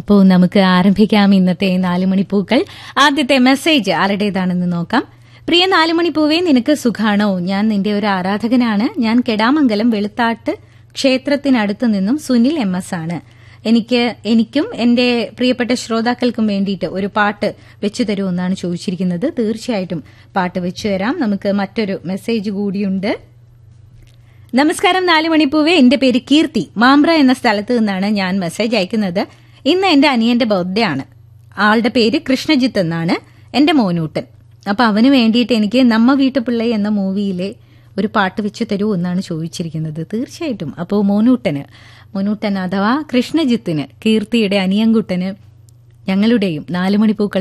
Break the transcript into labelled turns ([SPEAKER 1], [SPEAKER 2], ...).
[SPEAKER 1] അപ്പോൾ നമുക്ക് ആരംഭിക്കാം ഇന്നത്തെ നാലുമണിപ്പൂക്കൾ ആദ്യത്തെ മെസ്സേജ് ആരുടേതാണെന്ന് നോക്കാം പ്രിയ നാലുമണിപ്പൂവേ നിനക്ക് സുഖാണോ ഞാൻ നിന്റെ ഒരു ആരാധകനാണ് ഞാൻ കെടാമംഗലം വെളുത്താട്ട് ക്ഷേത്രത്തിനടുത്തു നിന്നും സുനിൽ എം എസ് ആണ് എനിക്ക് എനിക്കും എന്റെ പ്രിയപ്പെട്ട ശ്രോതാക്കൾക്കും വേണ്ടിയിട്ട് ഒരു പാട്ട് വെച്ചു തരൂ എന്നാണ് ചോദിച്ചിരിക്കുന്നത് തീർച്ചയായിട്ടും പാട്ട് വെച്ചു തരാം നമുക്ക് മറ്റൊരു മെസ്സേജ് കൂടിയുണ്ട് നമസ്കാരം നാല് മണിപ്പൂവേ എന്റെ പേര് കീർത്തി മാമ്പ്ര എന്ന സ്ഥലത്ത് നിന്നാണ് ഞാൻ മെസ്സേജ് അയക്കുന്നത് ഇന്ന് എന്റെ അനിയന്റെ ബർത്ത്ഡേ ആണ് ആളുടെ പേര് കൃഷ്ണജിത്ത് എന്നാണ് എന്റെ മോനൂട്ടൻ അപ്പൊ അവന് വേണ്ടിയിട്ട് എനിക്ക് നമ്മ വീട്ടുപിള്ളை എന്ന മൂവിയിലെ ഒരു പാട്ട് വെച്ച് തരൂ എന്നാണ് ചോദിച്ചിരിക്കുന്നത് തീർച്ചയായിട്ടും അപ്പോൾ മോനൂട്ടന് മോനൂട്ടൻ അഥവാ കൃഷ്ണജിത്തിന് കീർത്തിയുടെ അനിയൻകുട്ടന് ഞങ്ങളുടെയും നാലുമണിപ്പൂക്കൾ